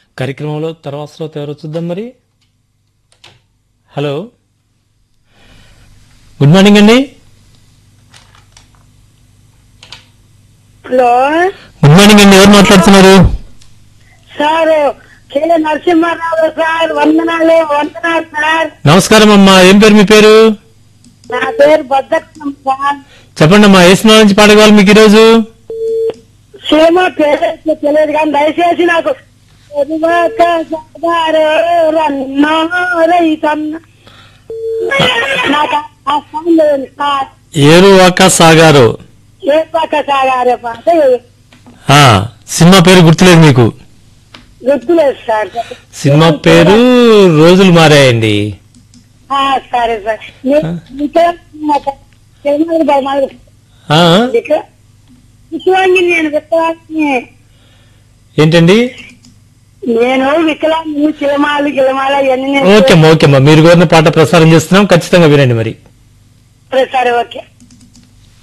కార్యక్రమంలో తర్వాత శ్రోత ఎవరో చూద్దాం మరి హలో గుడ్ మార్నింగ్ అండి హలో గుడ్ మార్నింగ్ అండి ఎవరు మాట్లాడుతున్నారు సార్ కే నరసింహారావు సార్ వందనాలు వందనాలు సార్ నమస్కారం అమ్మా ఏం పేరు మీ పేరు నా పేరు భద్రకం సార్ చెప్పండి అమ్మా ఏ సినిమా నుంచి పాట కావాలి మీకు ఈరోజు సినిమా పేరు తెలియదు కానీ దయచేసి నాకు ఎరువాక సాగారో రన్నో రైతన్న. నాకు ఆ సాంగ్ లేదు సార్ ఏరు వాక సాగారు ఎరువాక సాగారే పాట ఆ, సినిమా పేరు గుర్తులేదు మీకు గుర్తులేదు సార్ సినిమా పేరు రోజులు మారాయండి ఆ, సరే సార్ మీ- మీకే నాకు తెలియదు బాబు, మాకు ఆ, విక- వికలాంగి నేను వికలాంగి ఏంటండి నేను వికలాంగి చిలమాలు గిలమాల ఇవన్నీ నేను ఓకే అమ్మా ఓకే అమ్మా మీరు కోరిన పాట ప్రసారం చేస్తున్నాం ఖచ్చితంగా వినండి మరి సరే, సరే ఓకే